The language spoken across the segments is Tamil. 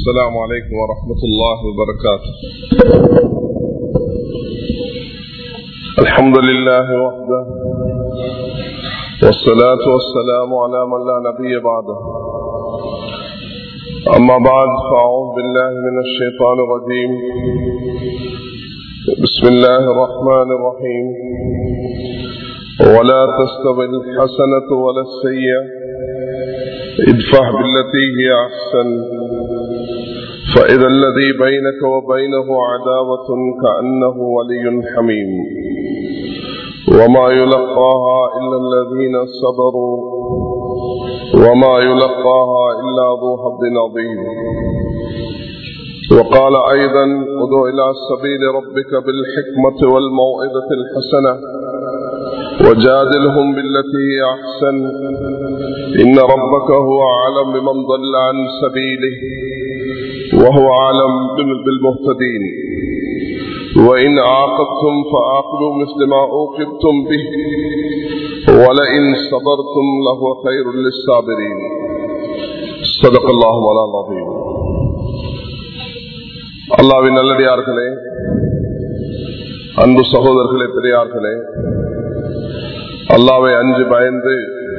السلام عليكم ورحمة الله وبركاته الحمد لله وحده والصلاة والسلام على من لا نبي بعده أما بعد فأعوذ بالله من الشيطان الرجيم بسم الله الرحمن الرحيم ولا تستوي الحسنة ولا السيئة ادفع بالتي هي أحسن فإذا الذي بينك وبينه عداوة كأنه ولي حميم وما يلقاها إلا الذين صبروا وما يلقاها إلا ذو حظ عظيم وقال أيضا ادع إلى سبيل ربك بالحكمة والموعظة الحسنة وجادلهم بالتي هي أحسن إن ربك هو أعلم بمن ضل عن سبيله وهو أعلم بالمهتدين وإن عاقبتم فعاقبوا مثل ما عوقبتم به ولئن صبرتم لهو خير للصابرين صدق الله مولانا العظيم அல்லாவின் நல்லடியார்களே அன்பு சகோதரர்களே பெரியார்களே அல்லாவை அஞ்சு பயந்து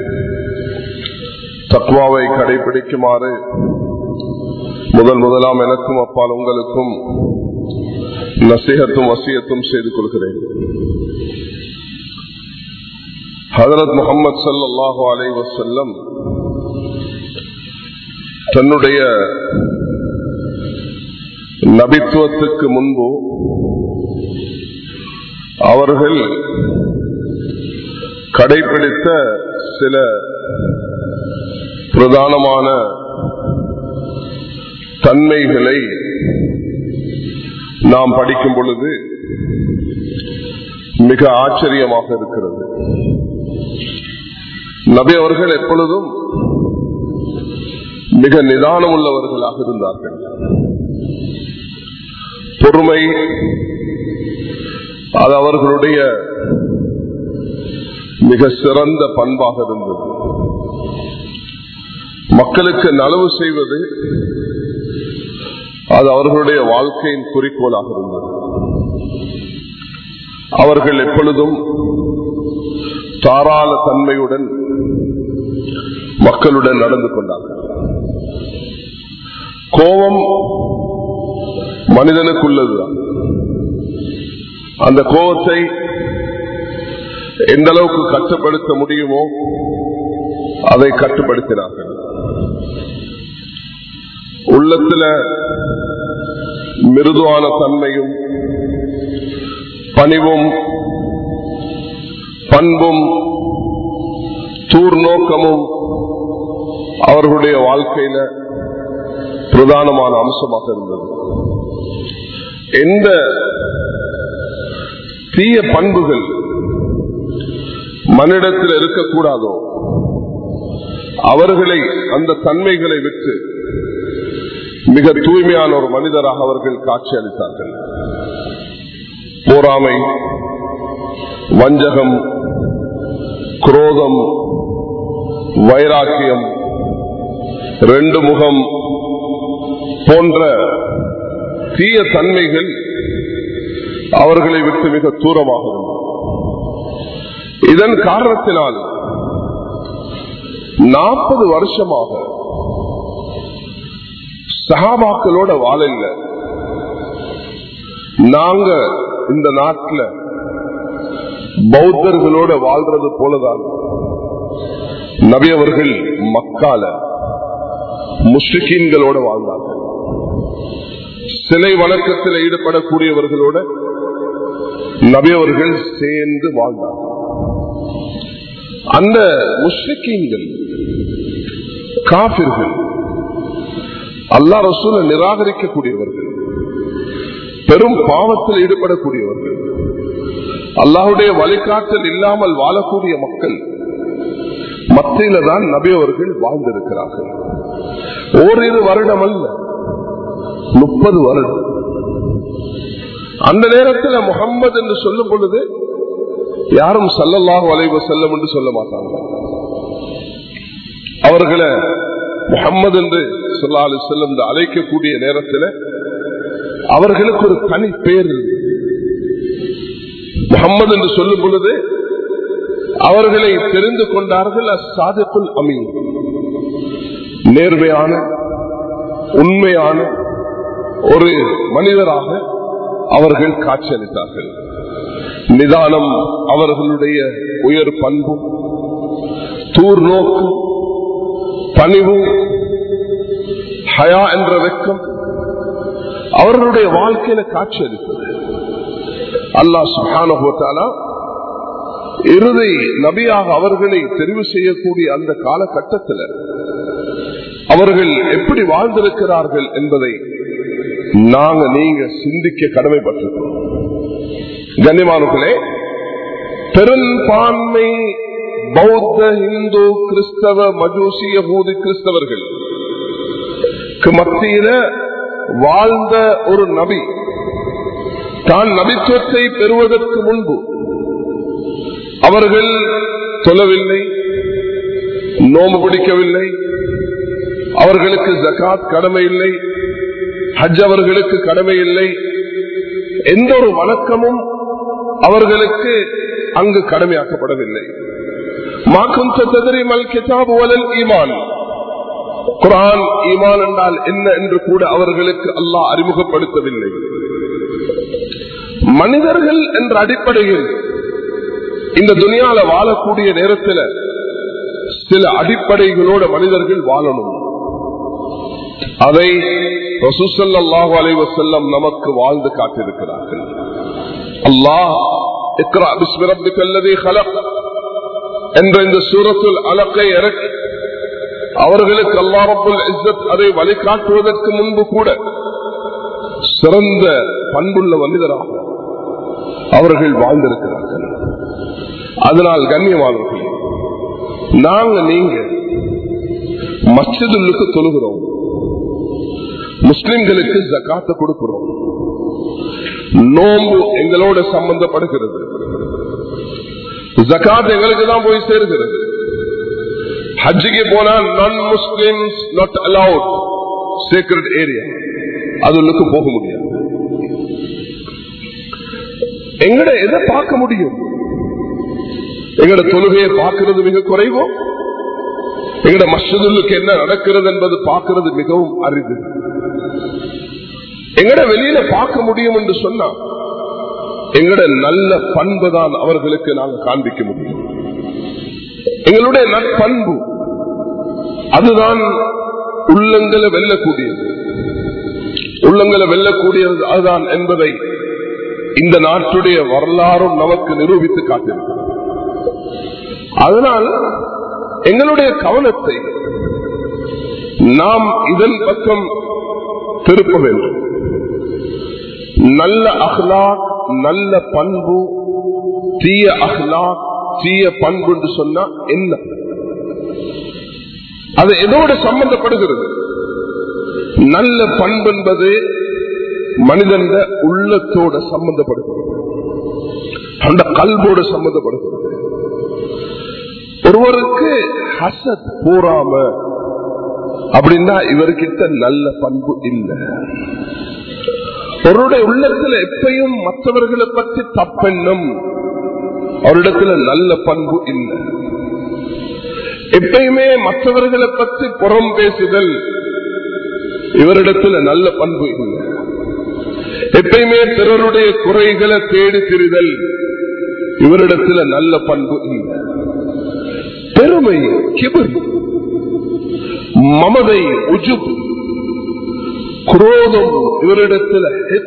தத்வாவை கடைபிடிக்குமாறு முதல் முதலாம் எனக்கும் அப்பால் உங்களுக்கும் நசீகத்தும் வசியத்தும் செய்து கொள்கிறேன் ஹதரத் முகமது சல்லாஹு அலை வசல்லம் தன்னுடைய நபித்துவத்துக்கு முன்பு அவர்கள் கடைபிடித்த சில பிரதானமான தன்மைகளை நாம் படிக்கும் பொழுது மிக ஆச்சரியமாக இருக்கிறது நபி அவர்கள் எப்பொழுதும் மிக நிதானம் உள்ளவர்களாக இருந்தார்கள் பொறுமை அது அவர்களுடைய மிக சிறந்த பண்பாக இருந்தது மக்களுக்கு நலவு செய்வது அது அவர்களுடைய வாழ்க்கையின் குறிக்கோளாக இருந்தது அவர்கள் எப்பொழுதும் தாராள தன்மையுடன் மக்களுடன் நடந்து கொண்டார்கள் கோபம் மனிதனுக்குள்ளதுதான் அந்த கோபத்தை எந்த அளவுக்கு கட்டுப்படுத்த முடியுமோ அதை கட்டுப்படுத்தினார்கள் உள்ளத்துல மிருதுவான தன்மையும் பணிவும் பண்பும் தூர்நோக்கமும் அவர்களுடைய வாழ்க்கையில பிரதானமான அம்சமாக இருந்தது எந்த தீய பண்புகள் மனிதத்தில் இருக்கக்கூடாதோ அவர்களை அந்த தன்மைகளை விட்டு மிக தூய்மையான ஒரு மனிதராக அவர்கள் காட்சி அளித்தார்கள் போராமை வஞ்சகம் குரோதம் வைராக்கியம் ரெண்டு முகம் போன்ற தீய தன்மைகள் அவர்களை விட்டு மிக தூரமாக இருந்தது இதன் காரணத்தினால் நாற்பது வருஷமாக சகாபாக்களோட வாழல நாங்க இந்த நாட்டில் பௌத்தர்களோட வாழ்றது போலதான் நபியவர்கள் மக்கால முஸ்லிக்கீன்களோட வாழ்ந்தார்கள் சிலை வணக்கத்தில் ஈடுபடக்கூடியவர்களோட நபியவர்கள் சேர்ந்து வாழ்ந்தார்கள் அந்த முஸ்லிக்கீன்கள் காபிர்கள் அல்லா ரசூல நிராகரிக்கக்கூடியவர்கள் பெரும் பாவத்தில் ஈடுபடக்கூடியவர்கள் அல்லாஹுடைய வழிகாட்டல் இல்லாமல் வாழக்கூடிய மக்கள் மத்தியில தான் நபி அவர்கள் வாழ்ந்திருக்கிறார்கள் ஓரிரு வருடம் அல்ல முப்பது வருடம் அந்த நேரத்தில் முகம்மது என்று சொல்லும் பொழுது யாரும் சல்லல்லாஹு அலைவ செல்லம் என்று சொல்ல மாட்டாங்க அவர்களை முகம்மது என்று சொல்லாலு செல்லும் அழைக்கக்கூடிய நேரத்தில் அவர்களுக்கு ஒரு தனி பேர் முகம்மது என்று சொல்லும் பொழுது அவர்களை தெரிந்து கொண்டார்கள் சாதிப்புல் அமீன் நேர்மையான உண்மையான ஒரு மனிதராக அவர்கள் காட்சியளித்தார்கள் நிதானம் அவர்களுடைய உயர் பண்பு தூர் நோக்கு பணிவு ஹயா என்ற வெக்கம் அவர்களுடைய வாழ்க்கையில காட்சியளித்தது அல்லா சுகான இறுதி நபியாக அவர்களை தெரிவு செய்யக்கூடிய அந்த காலகட்டத்தில் அவர்கள் எப்படி வாழ்ந்திருக்கிறார்கள் என்பதை நாங்க நீங்க சிந்திக்க கடமைப்பட்டிருக்கிறோம் கண்ணியமானங்களே பெரும்பான்மை பௌத்த இந்து கிறிஸ்தவ மஜூசிய பூதி கிறிஸ்தவர்கள் மத்தியில வாழ்ந்த ஒரு நபி தான் நபித்துவத்தை பெறுவதற்கு முன்பு அவர்கள் சொல்லவில்லை நோம்பு பிடிக்கவில்லை அவர்களுக்கு ஜக்காத் கடமை இல்லை ஹஜ் அவர்களுக்கு கடமை இல்லை எந்த ஒரு வணக்கமும் அவர்களுக்கு அங்கு கடமையாக்கப்படவில்லை மாக்கும் ததரிமல் கிதாப் வலல் ஈமான் குரான் ஈமான் என்றால் என்ன என்று கூட அவர்களுக்கு அல்லாஹ் அறிமுகப்படுத்தவில்லை மனிதர்கள் என்ற அடிப்படையில் இந்த துணியால வாழக்கூடிய நேரத்தில் சில அடிப்படைகளோட மனிதர்கள் வாழணும் அதை ரசூசல்லாஹு அலைவசல்லம் நமக்கு வாழ்ந்து காட்டியிருக்கிறார்கள் அல்லாஹ் என்ற இந்த சூரத்துல் அலக்கை இறக்கி அவர்களுக்கு அல்லாரப்புல் இஸ்ஸத் அதை வழிகாட்டுவதற்கு முன்பு கூட சிறந்த பண்புள்ள மனிதராக அவர்கள் வாழ்ந்திருக்கிறார்கள் அதனால் கண்ணியமானவர்கள் நாங்க நீங்க மஸ்ஜிதுல்லுக்கு தொழுகிறோம் முஸ்லிம்களுக்கு ஜக்காத்த கொடுக்கிறோம் நோம்பு எங்களோட சம்பந்தப்படுகிறது ஜக்காத் எங்களுக்கு தான் போய் சேருகிறது ஹஜ்ஜிக்கு போனா நான் Muslims not allowed secret area அதுக்கு போக முடியாது எங்கட எதை பார்க்க முடியும் எங்கட தொழுகையை பார்க்கிறது மிக குறைவோ எங்கட மஸ்ஜிதுக்கு என்ன நடக்கிறது என்பது பார்க்கிறது மிகவும் அரிது எங்கட வெளியில பார்க்க முடியும் என்று சொன்னா எங்கட நல்ல பண்பு தான் அவர்களுக்கு நாங்கள் காண்பிக்க முடியும் எங்களுடைய நற்பண்பு அதுதான் உள்ளங்களை வெல்லக்கூடியது உள்ளங்களை வெல்லக்கூடியது அதுதான் என்பதை இந்த நாட்டுடைய வரலாறும் நமக்கு நிரூபித்து காட்டியிருக்கிறது அதனால் எங்களுடைய கவனத்தை நாம் இதன் பக்கம் திருப்ப வேண்டும் நல்ல அஹ்லாக் நல்ல பண்பு தீய அஹ்லாக் தீய பண்பு என்று சொன்னா என்ன அது எதோடு சம்பந்தப்படுகிறது நல்ல பண்பு என்பது மனிதன் உள்ளத்தோட சம்பந்தப்படுகிறது அந்த கல்வோடு சம்பந்தப்படுகிறது ஒருவருக்கு ஹசத் போறாம அப்படின்னா இவர்கிட்ட நல்ல பண்பு இல்லை அவருடைய உள்ளத்துல எப்பயும் மற்றவர்களை பற்றி தப்பெண்ணும் அவரிடத்துல நல்ல பண்பு இல்லை எப்பயுமே மற்றவர்களை பற்றி புறம் பேசுதல் இவரிடத்துல நல்ல பண்பு இல்லை எப்பயுமே பிறருடைய குறைகளை தேடி திரிதல் இவரிடத்துல நல்ல பண்பு இல்லை பெருமை கிபர் மமதை உஜுப் குரோதம் இவரிடத்தில்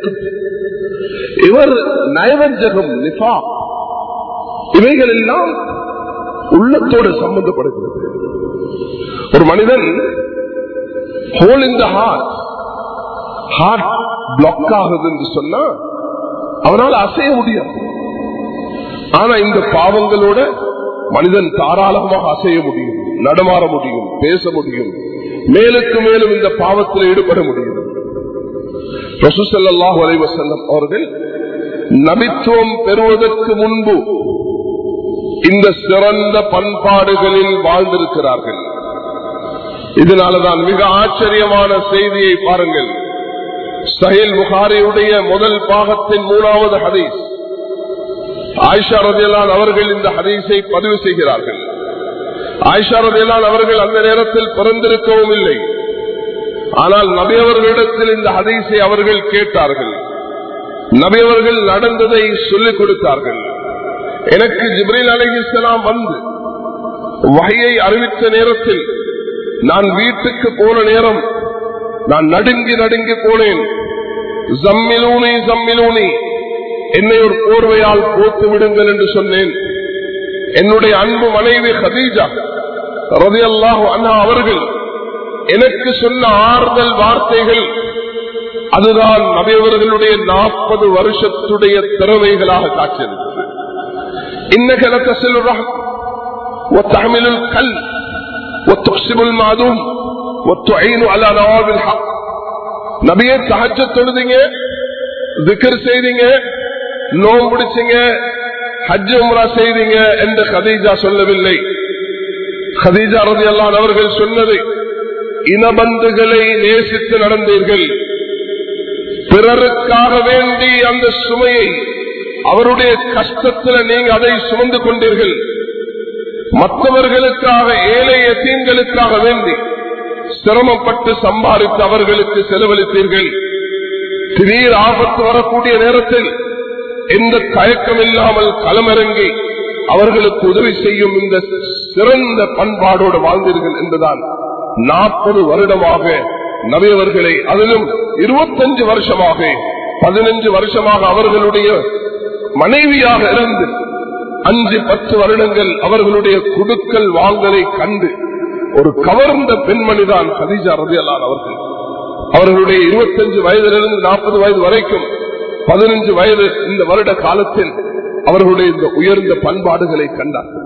இவர் நயவஞ்சகம் நிபா இவைகள் எல்லாம் உள்ளத்தோடு சம்பந்தப்படுகிறது ஒரு மனிதன் hole in the heart heart block ஆகுது என்று சொன்னா அவனால் அசைய முடியாது ஆனா இந்த பாவங்களோட மனிதன் தாராளமாக அசைய முடியும் நடமாற முடியும் பேச முடியும் மேலுக்கு மேலும் இந்த பாவத்தில் ஈடுபட முடியும் ரசூசல்லாஹு அலைவசல்லம் அவர்கள் நபித்துவம் பெறுவதற்கு முன்பு இந்த சிறந்த பண்பாடுகளில் வாழ்ந்திருக்கிறார்கள் இதனாலதான் மிக ஆச்சரியமான செய்தியை பாருங்கள் சஹில் புகாரியுடைய முதல் பாகத்தின் மூணாவது ஹதீஸ் ஆயிஷா ரதியலான் அவர்கள் இந்த ஹதீஸை பதிவு செய்கிறார்கள் ஆயிஷா ரதியலான் அவர்கள் அந்த நேரத்தில் பிறந்திருக்கவும் இல்லை ஆனால் நபி அவர்களிடத்தில் இந்த ஹதீஸை அவர்கள் கேட்டார்கள் நபி அவர்கள் நடந்ததை சொல்லிக் கொடுத்தார்கள் எனக்கு ஜிப்ரீல் அலிஹிஸ்லாம் வந்து வகையை அறிவித்த நேரத்தில் நான் வீட்டுக்கு போன நேரம் நான் நடுங்கி நடுங்கி போனேன் ஜம்மிலூனி ஜம்மிலூனி என்னை ஒரு போர்வையால் போட்டு விடுங்கள் என்று சொன்னேன் என்னுடைய அன்பு மனைவி ஹதீஜா ரதி அல்லாஹு அண்ணா அவர்கள் எனக்கு சொன்ன ஆறுதல் வார்த்தைகள் அதுதான் நபியவர்களுடைய நாற்பது வருஷத்துடைய திறமைகளாக காட்சியளித்தது இன்னகலத்த செல்லுறான் وتحمل الكل وتقسم المعدوم وتعين على نواب الحق நபியே தஹஜ தொழுதிங்க திக்கர் செய்தீங்க நோம் பிடிச்சிங்க ஹஜ் உம்ரா செய்தீங்க என்று கதீஜா சொல்லவில்லை கதீஜா ரதி அல்லான் அவர்கள் சொன்னது இனபந்துகளை நேசித்து நடந்தீர்கள் பிறருக்காக வேண்டி அந்த சுமையை அவருடைய கஷ்டத்தில் நீங்க அதை சுமந்து கொண்டீர்கள் மற்றவர்களுக்காக ஏழை எத்தீன்களுக்காக வேண்டி சிரமப்பட்டு சம்பாதித்து அவர்களுக்கு செலவழித்தீர்கள் திடீர் ஆபத்து வரக்கூடிய நேரத்தில் எந்த தயக்கம் இல்லாமல் களமிறங்கி அவர்களுக்கு உதவி செய்யும் இந்த சிறந்த பண்பாடோடு வாழ்ந்தீர்கள் என்றுதான் நாற்பது வருடமாக நபியவர்களை அதிலும் இருபத்தஞ்சு வருஷமாக பதினஞ்சு வருஷமாக அவர்களுடைய மனைவியாக இருந்து அஞ்சு பத்து வருடங்கள் அவர்களுடைய குடுக்கல் வாங்கலை கண்டு ஒரு கவர்ந்த பெண்மணிதான் கதீஜா ரதியலான் அவர்கள் அவர்களுடைய இருபத்தஞ்சு வயதிலிருந்து நாற்பது வயது வரைக்கும் பதினஞ்சு வயது இந்த வருட காலத்தில் அவர்களுடைய இந்த உயர்ந்த பண்பாடுகளை கண்டார்கள்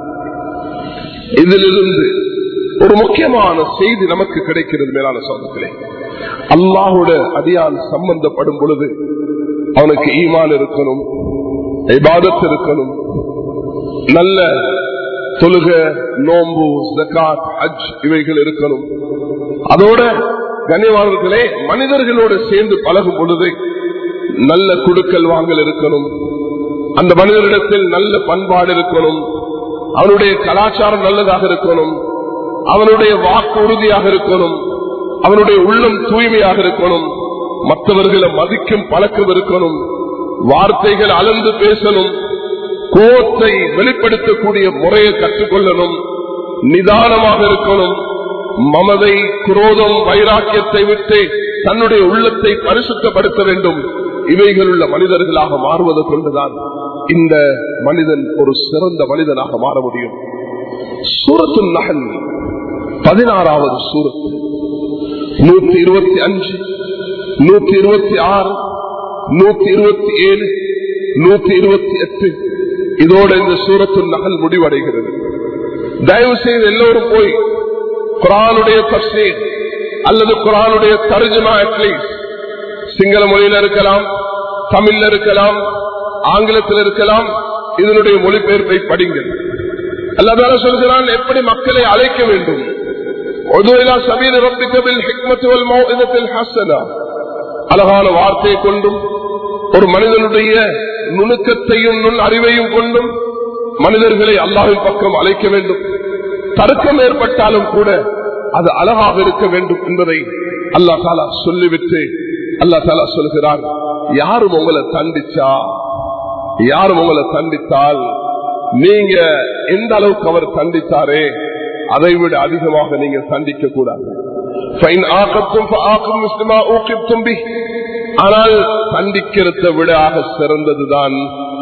இதிலிருந்து ஒரு முக்கியமான செய்தி நமக்கு கிடைக்கிறது மேலான சோதத்திலே அல்லாஹோட அடியான் சம்பந்தப்படும் பொழுது அவனுக்கு ஈமான் இருக்கணும் இபாதத் இருக்கணும் நல்ல தொழுக நோம்பு ஜக்காத் ஹஜ் இவைகள் இருக்கணும் அதோட கனிவாளர்களே மனிதர்களோடு சேர்ந்து பழகும் பொழுது நல்ல குடுக்கல் வாங்கல் இருக்கணும் அந்த மனிதரிடத்தில் நல்ல பண்பாடு இருக்கணும் அவனுடைய கலாச்சாரம் நல்லதாக இருக்கணும் அவனுடைய வாக்கு உறுதியாக இருக்கணும் அவனுடைய உள்ளம் தூய்மையாக இருக்கணும் மற்றவர்களை மதிக்கும் பழக்கம் இருக்கணும் வார்த்தைகள் அளந்து பேசணும் கோத்தை வெளிப்படுத்தக்கூடிய முறையை கற்றுக்கொள்ளணும் நிதானமாக இருக்கணும் மமதை குரோதம் வைராக்கியத்தை விட்டு தன்னுடைய உள்ளத்தை பரிசுத்தப்படுத்த வேண்டும் இவைகள் உள்ள மனிதர்களாக மாறுவது கொண்டுதான் இந்த மனிதன் ஒரு சிறந்த மனிதனாக மாற முடியும் சூரத்து நகல் பதினாறாவது சூரத்து நூத்தி இருபத்தி அஞ்சு நூத்தி இருபத்தி ஆறு நூத்தி இருபத்தி ஏழு நூத்தி இருபத்தி எட்டு இதோட இந்த சூரத்து நகல் முடிவடைகிறது தயவு செய்து எல்லோரும் போய் குரானுடைய தப்சீர் அல்லது குரானுடைய தர்ஜுமா அட்லீஸ்ட் சிங்கள மொழியில இருக்கலாம் தமிழ்ல இருக்கலாம் ஆங்கிலத்தில் இருக்கலாம் இதனுடைய மொழிபெயர்ப்பை படிங்கள் அல்லாதான சொல்கிறான் எப்படி மக்களை அழைக்க வேண்டும் அழகான வார்த்தையை கொண்டும் ஒரு மனிதனுடைய நுணுக்கத்தையும் நுண் அறிவையும் கொண்டும் மனிதர்களை அல்லாவின் பக்கம் அழைக்க வேண்டும் தர்க்கம் ஏற்பட்டாலும் கூட அது அழகாக இருக்க வேண்டும் என்பதை அல்லா தாலா சொல்லிவிட்டு அல்லா தாலா சொல்கிறார் யாரும் உங்களை தண்டிச்சா யாரும் உங்களை தண்டித்தால் நீங்க எந்த அளவுக்கு அவர் தண்டித்தாரே அதை விட அதிகமாக நீங்க தண்டிக்க கூடாது ஆனால் தண்டிக்கிறத விட ஆக சிறந்ததுதான்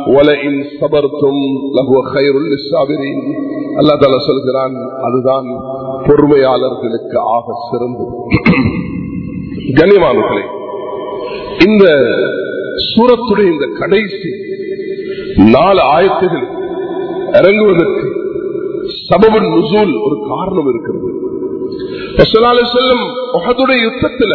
அல்லா தால சொல்கிறான் அதுதான் பொறுமையாளர்களுக்கு ஆக சிறந்தது கனிமானங்களே இந்த சூரத்துடைய இந்த கடைசி நாலு ஆயத்துகள் இறங்குவதற்கு சபவன் நுசூல் ஒரு காரணம் இருக்கிறது செல்லும் யுத்தத்தில்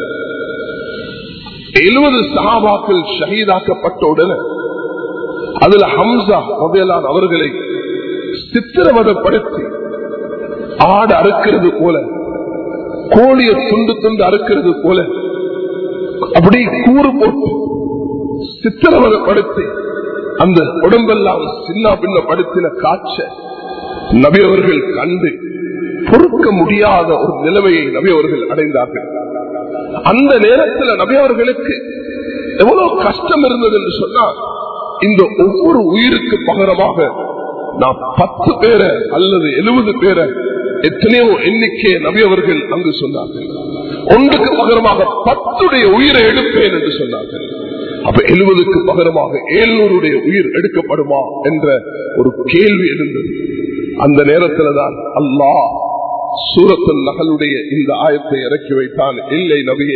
எழுபது சகாபாக்கள் ஷஹீதாக்கப்பட்ட உடனே அதுல ஹம்சா முதலான் அவர்களை சித்திரவதப்படுத்தி ஆடு அறுக்கிறது போல கோழிய துண்டு துண்டு அறுக்கிறது போல அப்படி கூறு போட்டு சித்திரவதப்படுத்தி அந்த உடம்பெல்லாம் சின்ன பின்ன படுத்தின காட்ச நபி அவர்கள் கண்டு பொறுக்க முடியாத ஒரு நிலைமையை நபி அவர்கள் அடைந்தார்கள் அந்த நேரத்தில் நபி அவர்களுக்கு எவ்வளவு கஷ்டம் இருந்தது என்று சொன்னால் இந்த ஒவ்வொரு உயிருக்கு பகரமாக நான் பத்து பேரை அல்லது எழுபது பேரை எத்தனையோ எண்ணிக்கை நபி அவர்கள் அங்கு சொன்னார்கள் ஒன்றுக்கு பகரமாக பத்துடைய உயிரை எடுப்பேன் என்று சொன்னார்கள் அப்ப எழுபதுக்கு பகரமாக ஏழ்நூறுடைய உயிர் எடுக்கப்படுமா என்ற ஒரு கேள்வி எழுந்தது அந்த நேரத்தில் தான் அல்லாஹ் சூரத்தில் நகலுடைய இந்த ஆயத்தை இறக்கி வைத்தான் இல்லை நபியே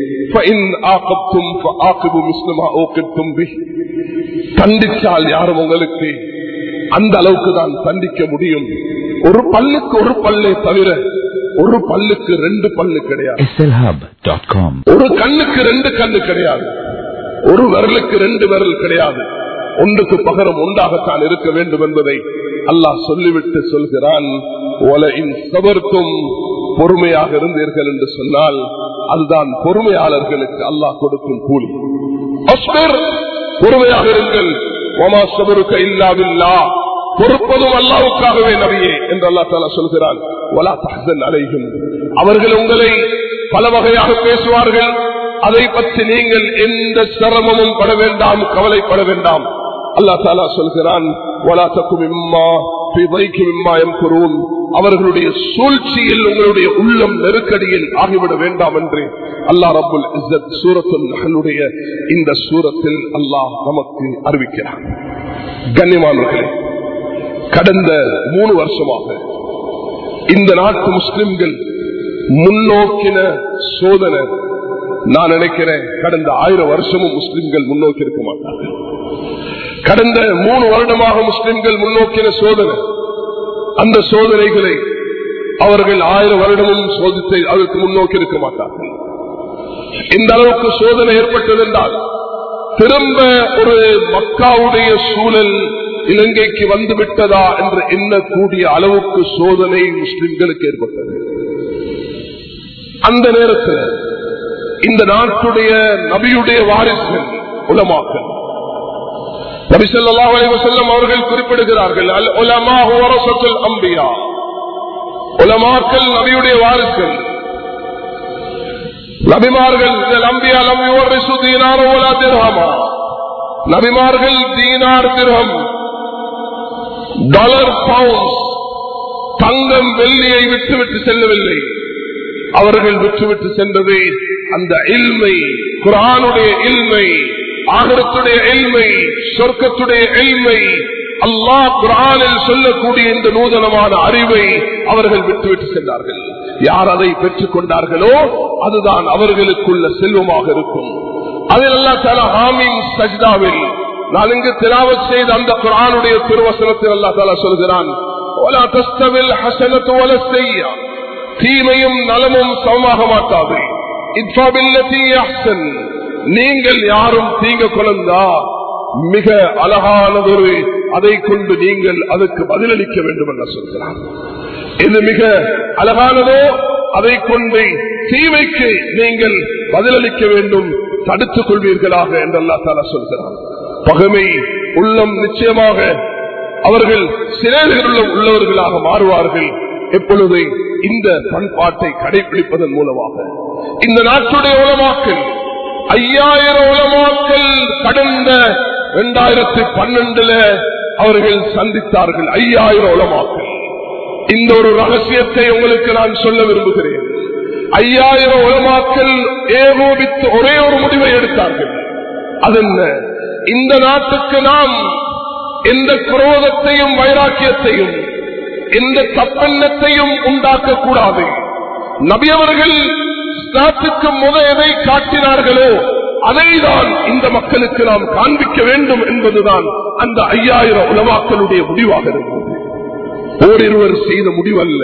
தண்டிச்சால் யாரும் உங்களுக்கு அந்த அளவுக்கு தான் தண்டிக்க முடியும் ஒரு பல்லுக்கு ஒரு பல்லை தவிர ஒரு பல்லுக்கு ரெண்டு பல்லு கிடையாது slhub.com ஒரு கண்ணுக்கு ரெண்டு கண்ணு கிடையாது ஒரு விரலுக்கு ரெண்டு விரல் கிடையாது ஒன்றுக்கு பகரம் ஒன்றாகத்தான் இருக்க வேண்டும் என்பதை அல்லாஹ் சொல்லிவிட்டு சொல்கிறான் சபர்த்தும் பொறுமையாக இருந்தீர்கள் என்று சொன்னால் அதுதான் பொறுமையாளர்களுக்கு அல்லாஹ் கொடுக்கும் கூலி அஸ்பர் பொறுமையாக இருங்கள் ஒமா சபருக்க இல்லாவில்லா பொறுப்பதும் அல்லாவுக்காகவே நபியே என்று அல்லா தாலா சொல்கிறான் ஒலா தஹன் அலைகும் அவர்கள் உங்களை பல வகையாக பேசுவார்கள் அதை பற்றி நீங்கள் எந்த சிரமமும் பட வேண்டாம் கவலைப்பட வேண்டாம் அல்லா தாலா சொல்கிறான் ஒலா தக்கும் இம்மா அவர்களுடைய சூழ்ச்சியில் உங்களுடைய உள்ளம் நெருக்கடியில் ஆகிவிட வேண்டாம் என்று அல்லா ரபுல் சூரத்துடைய இந்த சூரத்தில் அல்லாஹ் நமக்கு அறிவிக்கிறார் கண்ணியமானவர்களே கடந்த மூணு வருஷமாக இந்த நாட்டு முஸ்லிம்கள் முன்னோக்கின சோதனை நான் நினைக்கிறேன் கடந்த ஆயிரம் வருஷமும் முஸ்லிம்கள் முன்னோக்கி இருக்க மாட்டார்கள் கடந்த மூணு வருடமாக முஸ்லிம்கள் முன்னோக்கின சோதனை அந்த சோதனைகளை அவர்கள் ஆயிரம் வருடமும் சோதித்து அதற்கு முன்னோக்கி இருக்க மாட்டார்கள் இந்த அளவுக்கு சோதனை ஏற்பட்டது என்றால் திரும்ப ஒரு மக்காவுடைய சூழல் இலங்கைக்கு வந்து விட்டதா என்று எண்ணக்கூடிய அளவுக்கு சோதனை முஸ்லிம்களுக்கு ஏற்பட்டது அந்த நேரத்தில் இந்த நாட்டுடைய நபியுடைய வாரிசுகள் உலமாக்கள் நபி ஸல்லல்லாஹு அலைஹி வஸல்லம் அவர்கள் குறிப்பிடுகிறார்கள் அல் உலமா வரசத்துல் அம்பியா உலமாக்கள் நபியுடைய வாரிசுகள் நபிமார்கள் அம்பியா நபி வரிசு தீனார் ஓலா திர்ஹமா நபிமார்கள் தீனார் திர்ஹம் டாலர் பவுண்ட்ஸ் தங்கம் வெள்ளியை விட்டுவிட்டு செல்லவில்லை அவர்கள் விட்டுவிட்டு சென்றது அந்த இல்மை குரானுடைய இல்மை ஆகரத்துடைய எல்மை சொர்க்கத்துடைய எல்மை அல்லாஹ் குரானில் சொல்லக்கூடிய இந்த நூதனமான அறிவை அவர்கள் விட்டுவிட்டு சென்றார்கள் யார் அதை பெற்றுக் கொண்டார்களோ அதுதான் அவர்களுக்குள்ள செல்வமாக இருக்கும் அதில் அல்லா தலா ஹாமின் சஜ்தாவில் நான் இங்கு திலாவத் செய்த அந்த குரானுடைய திருவசனத்தில் அல்லா தாலா சொல்கிறான் "வலா தஸ்தவில் ஹஸனத்து வல ஸய்யா." தீமையும் நலமும் சமமாக மாட்டாது இத்ஃபா பில்லதி அஹ்சன். நீங்கள் யாரும் தீங்க குழந்தா மிக அழகானதொரு அதை கொண்டு நீங்கள் அதற்கு பதிலளிக்க வேண்டும் என்று சொல்கிறார் இது மிக அழகானதோ அதை கொண்டு தீமைக்கு நீங்கள் பதிலளிக்க வேண்டும் தடுத்துக் கொள்வீர்களாக என்று அல்லா தாலா சொல்கிறார் பகமை உள்ளம் நிச்சயமாக அவர்கள் சிலைகளில் உள்ளவர்களாக மாறுவார்கள் எப்பொழுது இந்த பண்பாட்டை கடைபிடிப்பதன் மூலமாக இந்த நாட்டுடைய உலமாக்கள் ஐயாயிரம் உலமாக்கள் கடந்த இரண்டாயிரத்தி பன்னெண்டுல அவர்கள் சந்தித்தார்கள் ஐயாயிரம் உலமாக்கள் இந்த ஒரு ரகசியத்தை உங்களுக்கு நான் சொல்ல விரும்புகிறேன் ஐயாயிரம் உலமாக்கள் ஏகோபித்து ஒரே ஒரு முடிவை எடுத்தார்கள் அதென்ன இந்த நாட்டுக்கு நாம் எந்த குரோதத்தையும் வைராக்கியத்தையும் எந்த தப்பெண்ணத்தையும் உண்டாக்க கூடாது நபியவர்கள் நாட்டுக்கு முத எதை காட்டினார்களோ அதைதான் இந்த மக்களுக்கு நாம் காண்பிக்க வேண்டும் என்பதுதான் அந்த ஐயாயிரம் உலமாக்களுடைய முடிவாக இருந்தது ஓரிருவர் செய்த முடிவல்ல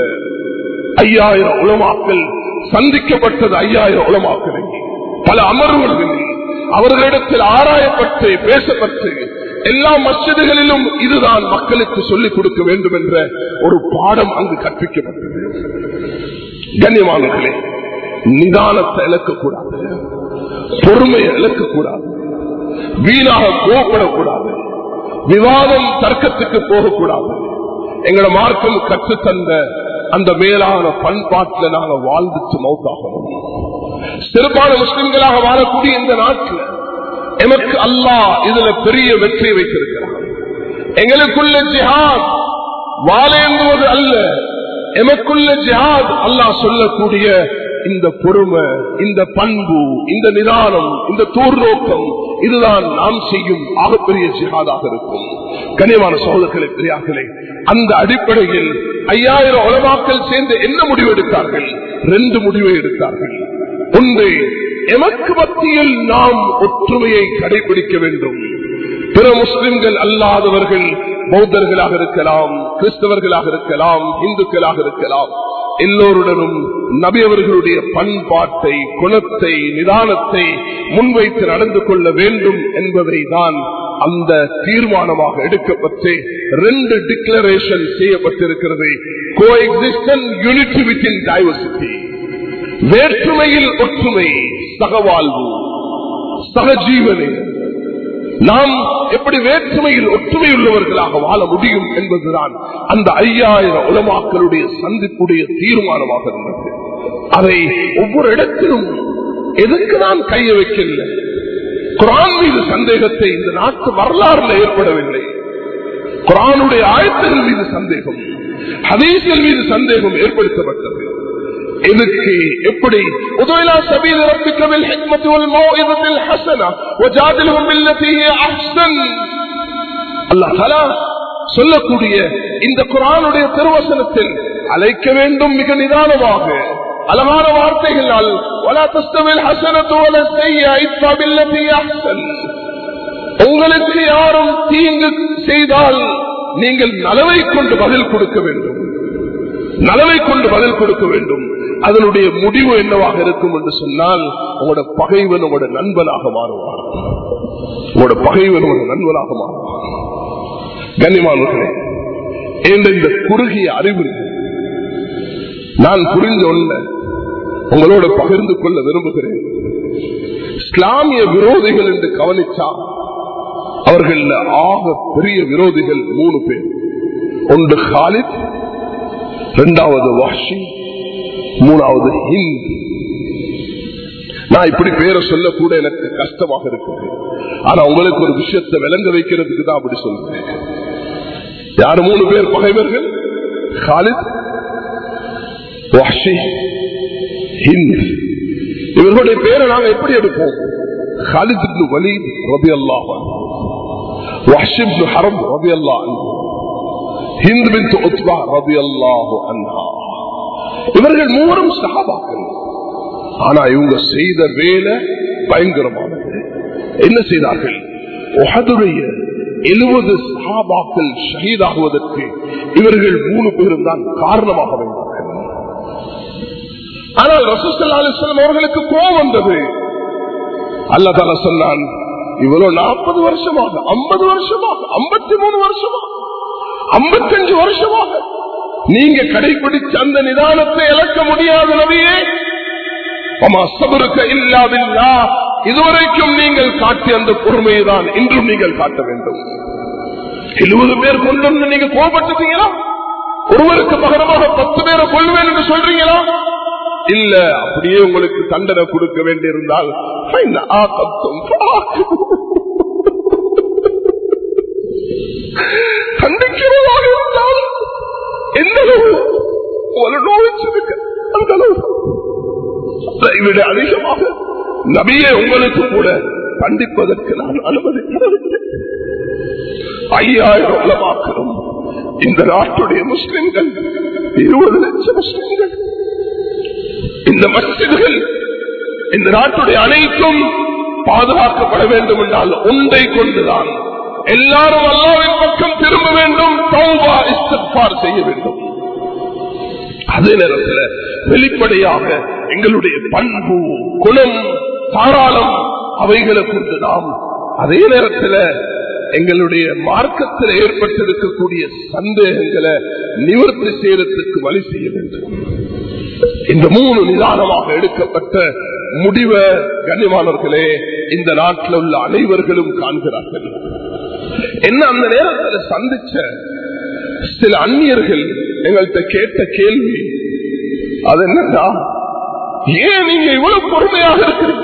ஐயாயிரம் உலமாக்கள் சந்திக்கப்பட்டது ஐயாயிரம் உலமாக்கள் பல அமர்வுகளில் அவர்களிடத்தில் ஆராயப்பட்டு பேசப்பட்டு எல்லா மசிதிகளிலும் இதுதான் மக்களுக்கு சொல்லிக் கொடுக்க வேண்டும் என்ற ஒரு பாடம் அங்கு கற்பிக்கப்பட்டது கண்ணியமானவர்களே நிதானத்தை இழக்கக்கூடாது பொறுமையை இழக்கக்கூடாது வீணாக கோபப்படக்கூடாது விவாதம் தர்க்கத்துக்கு போகக்கூடாது எங்களோட மார்க்கம் கற்றுத்தந்த அந்த மேலான பண்பாட்டில் நாங்க வாழ்ந்துச்சு மௌத்தாகணும் சிறப்பான முஸ்லிம்களாக வாழக்கூடிய இந்த நாட்டில் எமக்கு அல்லாஹ் இதுல பெரிய வெற்றி வைத்திருக்கிறார் எங்களுக்குள்ள ஜிஹாத் வாழேந்துவது அல்ல எமக்குள்ள ஜிஹாத் அல்லாஹ் சொல்லக்கூடிய இந்த பொறுமை இந்த பண்பு இந்த நிதானம் இந்த தூர்நோக்கம் இதுதான் நாம் செய்யும் ஆகப்பெரிய ஜிஹாதாக இருக்கும் கனிவான சோதர்களை பெரியார்களே அந்த அடிப்படையில் ஐயாயிரம் உலமாக்கள் சேர்ந்து என்ன முடிவு எடுத்தார்கள் ரெண்டு முடிவை எடுத்தார்கள் ஒன்று எமக்கு மத்தியில் நாம் ஒற்றுமையை கடைபிடிக்க வேண்டும் பிற முஸ்லிம்கள் அல்லாதவர்கள் பௌத்தர்களாக இருக்கலாம் கிறிஸ்தவர்களாக இருக்கலாம் இந்துக்களாக இருக்கலாம் எல்லோருடனும் நபி அவர்களுடைய பண்பாட்டை குணத்தை நிதானத்தை முன்வைத்து நடந்து கொள்ள வேண்டும் என்பதை தான் அந்த தீர்மானமாக எடுக்கப்பட்டு ரெண்டு டிக்ளரேஷன் செய்யப்பட்டிருக்கிறது coexistence unity with in diversity வேற்றுமையில் ஒற்றுமை சகவாழ்வு சகஜீவனை நாம் எப்படி வேற்றுமையில் ஒற்றுமை உள்ளவர்களாக வாழ முடியும் என்பதுதான் அந்த ஐயாயிரம் உலமாக்களுடைய சந்திப்புடைய தீர்மானமாக இருந்தது அதை ஒவ்வொரு இடத்திலும் எதற்கு நான் கைய வைக்கல குரான் மீது சந்தேகத்தை இந்த நாட்டு வரலாறுல ஏற்படவில்லை குரானுடைய ஆயத்தங்கள் மீது சந்தேகம் ஹதீஸ்கள் மீது சந்தேகம் ஏற்படுத்தப்பட்டது எதுக்கு எப்படி உதவிலா சபீல் ரப்பிக்கவில் ஹிக்மத்து வல் மௌஇதத்தில் ஹஸனா வஜாதிலுஹும் பில்லதி ஹிய அஹ்ஸன் அல்லாஹ் தஆலா சொல்லக்கூடிய இந்த குர்ஆனுடைய திருவசனத்தில் அழைக்க வேண்டும் மிக நிதானமாக அழகான வார்த்தைகளால் வலா தஸ்தவில் ஹஸனத்து வல ஸய்யா இத்பா பில்லதி அஹ்ஸன் உங்களுக்கு யாரும் தீங்கு செய்தால் நீங்கள் நலவை கொண்டு பதில் கொடுக்க வேண்டும் நலவை கொண்டு பதில் கொடுக்க வேண்டும் அதனுடைய முடிவு என்னவாக இருக்கும் என்று சொன்னால் உங்களோட பகைவன் உங்களோட நண்பனாக மாறுவார் உங்களோட பகைவன் உங்களோட நண்பனாக மாறுவார் கண்ணிமானவர்களே என்ற இந்த குறுகிய அறிவு நான் புரிஞ்ச ஒண்ண உங்களோட பகிர்ந்து கொள்ள விரும்புகிறேன் இஸ்லாமிய விரோதிகள் என்று கவனிச்சா அவர்கள் ஆக பெரிய விரோதிகள் மூணு பேர் ஒன்று ஹாலித் இரண்டாவது வாஷி மூணாவது ஹிந்த் நான் இப்படி பேரை சொல்லக்கூட எனக்கு கஷ்டமாக இருக்குது ஆனா உங்களுக்கு ஒரு விஷயத்தை விளங்க வைக்கிறதுக்கு தான் அப்படி சொல்றேன் யார் மூணு பேர் பகைவர்கள் ஹாலித் வாஷி ஹிந்த் இவர்களுடைய பேரை நாங்க எப்படி எடுப்போம் خالد بن وليد رضي الله عنه وحش بن حرب رضي الله عنه ஹிந்த் பின் உத்பா ரபி அல்லாஹு அன்ஹா இவர்கள் மூவரும் சகாபாக்கள் ஆனா இவங்க செய்த வேலை பயங்கரமானது என்ன செய்தார்கள் உஹதுடைய எழுபது சகாபாக்கள் ஷஹீதாகுவதற்கு இவர்கள் மூணு பேரும் தான் காரணமாக வைத்தார்கள் ஆனால் ரசூசல்லா அலிஸ்லாம் அவர்களுக்கு கோபம் வந்தது அல்லதால சொன்னான் இவ்வளவு நாற்பது வருஷமாக ஐம்பது வருஷமாக ஐம்பத்தி மூணு வருஷமாக ஐம்பத்தஞ்சு வருஷமாக நீங்க கடைபிடிச்ச அந்த நிதானத்தை இழக்க முடியாத நபியே சபருக்க இல்லாதில்லா இதுவரைக்கும் நீங்கள் காட்டிய அந்த பொறுமையை தான் இன்றும் நீங்கள் காட்ட வேண்டும் எழுபது பேர் கொண்டு நீங்க கோபப்பட்டுட்டீங்களா ஒருவருக்கு பகரமாக பத்து பேரை கொள்வேன் என்று சொல்றீங்களா இல்ல அப்படியே உங்களுக்கு தண்டனை கொடுக்க வேண்டியிருந்தால் கண்டிக்கிறதாக இருந்தால் எந்த அளவு ஒரு நோய்ச்சிருக்க அந்த அளவு அதை விட அதிகமாக நபியை உங்களுக்கு கூட கண்டிப்பதற்கு நான் அனுமதி தரவில்லை ஐயாயிரம் உலமாக்கிறோம் இந்த நாட்டுடைய முஸ்லிம்கள் இருபது லட்சம் முஸ்லிம்கள் இந்த மசிதிகள் இந்த நாட்டுடைய அனைத்தும் பாதுகாக்கப்பட வேண்டும் என்றால் ஒன்றை கொண்டுதான் எல்லாரும் அல்லாவின் பக்கம் திரும்ப வேண்டும் தௌபா இஸ்திஃபார் செய்ய வேண்டும் அதே நேரத்தில் வெளிப்படையாக எங்களுடைய பண்பு குணம் தாராளம் அவைகளை கொண்டு நாம் அதே நேரத்தில் எங்களுடைய மார்க்கத்தில் ஏற்பட்டிருக்கக்கூடிய சந்தேகங்களை நிவர்த்தி செய்யறதுக்கு வழி செய்ய வேண்டும் இந்த மூணு நிதானமாக எடுக்கப்பட்ட முடிவ கண்ணியமானவர்களே இந்த நாட்டில் உள்ள அனைவர்களும் காண்கிறார்கள் என்ன அந்த நேரத்தில் சந்திச்ச சில அந்நியர்கள் எங்கள்கிட்ட கேட்ட கேள்வி அது என்னன்னா ஏன் நீங்க இவ்வளவு பொறுமையாக இருக்கிறீங்க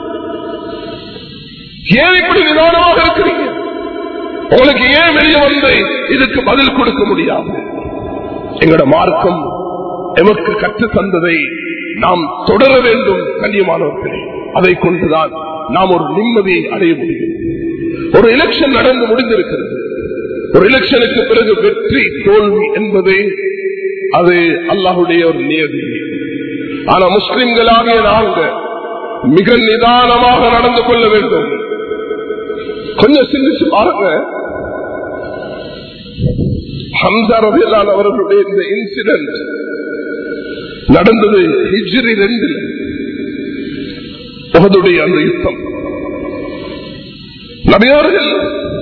ஏன் இப்படி நிதானமாக இருக்கிறீங்க உங்களுக்கு ஏன் வெளியே வந்து இதுக்கு பதில் கொடுக்க முடியாது எங்களோட மார்க்கம் எமக்கு கற்று தந்ததை நாம் தொடர வேண்டும் கண்ணியமானவர்களே அதை கொண்டுதான் நாம் ஒரு நிம்மதியை அடைய முடியும் ஒரு எலெக்ஷன் நடந்து முடிந்திருக்கிறது ஒரு எலெக்ஷனுக்கு பிறகு வெற்றி தோல்வி என்பது அது அல்லாஹுடைய ஒரு நியதி ஆனா முஸ்லிம்களாகிய நாங்க மிக நிதானமாக நடந்து கொள்ள வேண்டும் கொஞ்சம் சிந்திச்சு பாருங்க ஹம்சா ரபிலான் அவர்களுடைய இந்த இன்சிடென்ட் நடந்தது ஹிஜ்ரி ரெண்டில் உகதுடைய அந்த யுத்தம் நபியவர்கள்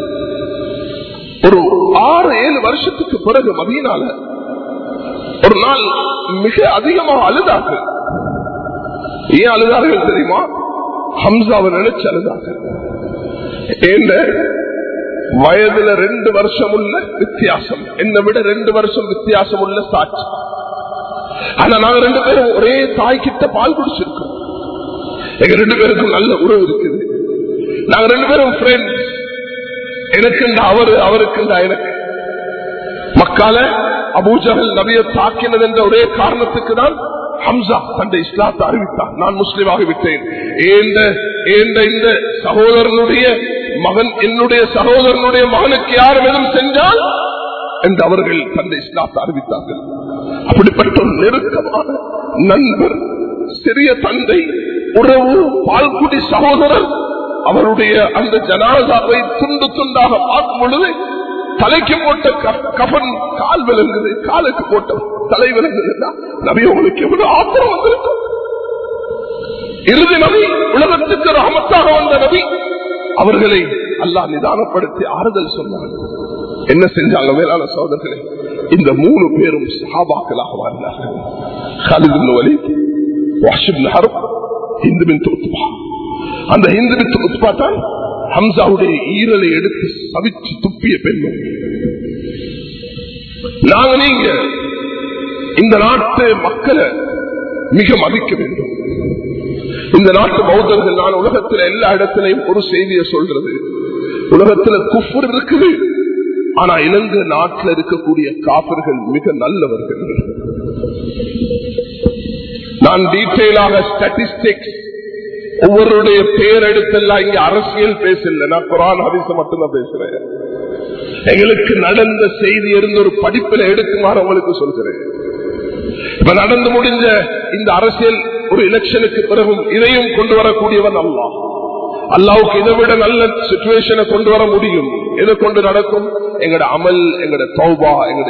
ஒரு ஆறு ஏழு வருஷத்துக்கு பிறகு மதியனால ஒரு நாள் மிக அதிகமாக அழுதார்கள் ஏன் அழுதார்கள் தெரியுமா ஹம்சாவை நினைச்சு அழுதார்கள் ஏண்ட வயதுல ரெண்டு வருஷம் உள்ள வித்தியாசம் என்னை விட ரெண்டு வருஷம் வித்தியாசம் உள்ள சாட்சி ஆனா நாங்க ரெண்டு பேரும் ஒரே தாய் கிட்ட பால் குடிச்சிருக்கோம் எங்க ரெண்டு பேருக்கும் நல்ல உறவு இருக்குது நாங்க ரெண்டு பேரும் ஃப்ரெண்ட்ஸ் எனக்குண்டா அவரு அவருக்குண்டா எனக்கு மக்கால அபூஜகல் நபிய தாக்கினது என்ற ஒரே காரணத்துக்கு தான் ஹம்சா தந்தை இஸ்லாத்தை அறிவித்தார் நான் முஸ்லீமாக விட்டேன் ஏந்த ஏந்த இந்த சகோதரனுடைய மகன் என்னுடைய சகோதரனுடைய மகனுக்கு யாரும் எதுவும் செஞ்சால் என்று அவர்கள் தந்தை இஸ்லாத்தை அறிவித்தார்கள் அப்படிப்பட்ட ஒரு நெருக்கமான நண்பர் சிறிய தந்தை உறவு பால்குடி சகோதரர் அவருடைய அந்த ஜனாதாவை துண்டு துண்டாக பார்க்கும் பொழுது தலைக்கு போட்ட கபன் கால் விளங்குது காலுக்கு போட்ட தலை விளங்குதுன்னா நபி உங்களுக்கு எவ்வளவு ஆத்திரம் வந்திருக்கும் இறுதி நபி உலகத்துக்கு ரகமத்தாக வந்த நபி அவர்களை அல்லாஹ் நிதானப்படுத்தி ஆறுதல் சொன்னார் என்ன செஞ்சாங்க மேலான சோதர்களே இந்த மூணு பேரும் சஹாபாக்களாக வாழ்ந்தார்கள் Khalid Wali Wahshi Harb Hind bin Utba அந்த ஹிந்து பின் உத்பா தான் ஹம்சாவுடைய ஈரலை எடுத்து சவிச்சு துப்பிய பெண்மணி நாங்க நீங்க இந்த நாட்டு மக்களை மிக மதிக்க வேண்டும் இந்த நாட்டு பௌத்தர்கள் நான் உலகத்தில் எல்லா இடத்திலையும் ஒரு செய்தியை சொல்றது உலகத்துல குஃபர் இருக்குது ஆனா இலங்கை நாட்டில் இருக்கக்கூடிய காப்பர்கள் மிக நல்லவர்கள் நான் டீட்டெயிலாக ஸ்டாட்டிஸ்டிக்ஸ் ஒவ்வொருடைய பேர் எடுத்தெல்லாம் இங்க அரசியல் பேசல நான் குரான் ஹரிச மட்டும்தான் பேசுறேன் எங்களுக்கு நடந்த செய்தி இருந்து ஒரு படிப்பில் எடுக்குமாறு உங்களுக்கு சொல்கிறேன் இப்ப நடந்து முடிஞ்ச இந்த அரசியல் ஒரு எலெக்ஷனுக்கு பிறகும் இதையும் கொண்டு வரக்கூடியவன் அல்லா அல்லாவுக்கு இதை விட நல்ல சுச்சுவேஷனை கொண்டு வர முடியும் எதை கொண்டு நடக்கும் எங்கட அமல் எங்கட தௌபா எங்கட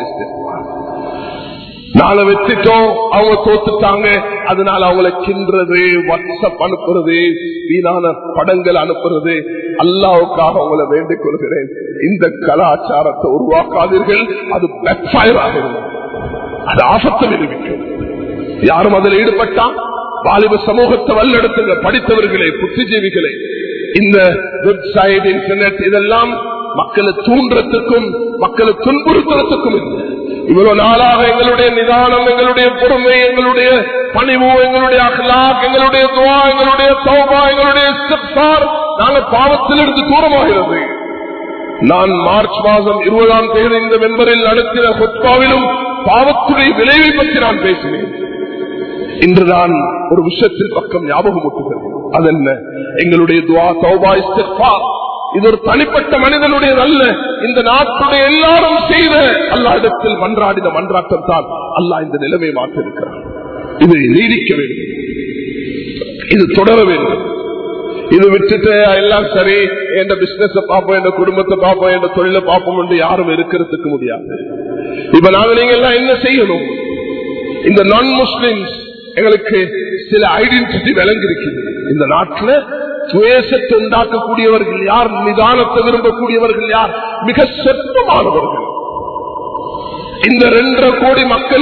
நாளை வச்சுட்டோம் அவங்க தோத்துட்டாங்க அதனால அவங்களை கின்றது வாட்ஸ்அப் அனுப்புறது வீணான படங்கள் அனுப்புறது அல்லாவுக்காக அவங்களை வேண்டிக் கொள்கிறேன் இந்த கலாச்சாரத்தை உருவாக்காதீர்கள் அது பேக்ஃபயர் ஆகிறது அது ஆபத்தை விடுவிக்கும் யாரும் அதில் ஈடுபட்டா வாலிப சமூகத்தை வல்லெடுத்துங்க படித்தவர்களே புத்திஜீவிகளே இந்த வெப்சைட் இன்டர்நெட் இதெல்லாம் மக்களை தூண்டுறதுக்கும் மக்களை துன்புறுத்துறதுக்கும் இல்லை இவ்வளவு நாளாக எங்களுடைய நிதானம் எங்களுடைய பொறுமை எங்களுடைய பணிவு எங்களுடைய அகலாக் எங்களுடைய துவா எங்களுடைய சௌபா எங்களுடைய நாங்கள் பாவத்திலிருந்து தூரமாகிறது நான் மார்ச் மாதம் இருபதாம் தேதி இந்த மெம்பரில் நடத்தின சொத்பாவிலும் பாவத்துடைய விளைவை பற்றி நான் பேசினேன் இன்று நான் ஒரு விஷயத்தில் பக்கம் ஞாபகம் ஊட்டுகிறேன் அது என்ன எங்களுடைய துவா சௌபா இஸ்திஃபா இது ஒரு தனிப்பட்ட மனிதனுடைய அல்ல இந்த நாட்டுடைய எல்லாரும் செய்த அல்லா இடத்தில் மன்றாடின மன்றாட்டம் தான் அல்லாஹ் இந்த நிலைமை மாற்றிருக்கிறார் இது நீடிக்க வேண்டும் இது தொடர வேண்டும் இது விட்டுட்டு எல்லாம் சரி என் பிசினஸ் பார்ப்போம் என் குடும்பத்தை பார்ப்போம் என் தொழிலை பார்ப்போம் என்று யாரும் இருக்கிறதுக்கு முடியாது இப்ப நாங்க நீங்க எல்லாம் என்ன செய்யணும் இந்த நான் முஸ்லிம்ஸ் எங்களுக்கு சில ஐடென்டிட்டி விளங்கிருக்குது இந்த நாட்டில் துவேசத்தை உண்டாக்கக்கூடியவர்கள் யார் நிதானத்தை விரும்பக்கூடியவர்கள் யார் மிக சொற்பமானவர்கள் இந்த ரெண்டரை கோடி மக்களில்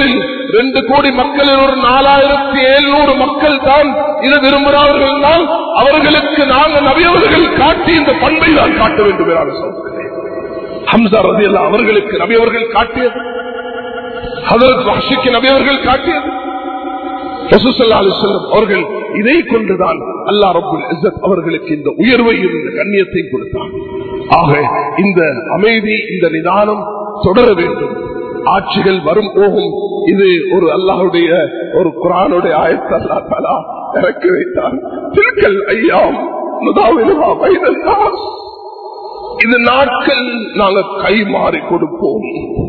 ரெண்டு கோடி மக்களில் ஒரு நாலாயிரத்தி எழுநூறு மக்கள் தான் இதை விரும்புகிறார்கள் தான் அவர்களுக்கு நாங்கள் நபியவர்கள் காட்டி இந்த பண்பை தான் காட்ட வேண்டும் என சொல்கிறேன் ஹம்சா ரதி அவர்களுக்கு நபியவர்கள் காட்டியது ஹதரத் வஹ்ஷிக்கு நபியவர்கள் காட்டியது ரசூசல்லா அலிஸ்லம் அவர்கள் இதை கொண்டுதான் அல்லா ரபுல் இஸ்ஸத் அவர்களுக்கு இந்த உயர்வையும் இந்த கண்ணியத்தையும் கொடுத்தான் ஆக இந்த அமைதி இந்த நிதானம் தொடர வேண்டும் ஆட்சிகள் வரும் போகும் இது ஒரு அல்லாஹுடைய ஒரு குரானுடைய ஆயத்த அல்லா தாலா இறக்கி வைத்தார் திருக்கல் ஐயாம் நுதாவிலுமா வைதந்தாஸ் இது நாட்கள் நாங்கள் கை மாறி கொடுப்போம்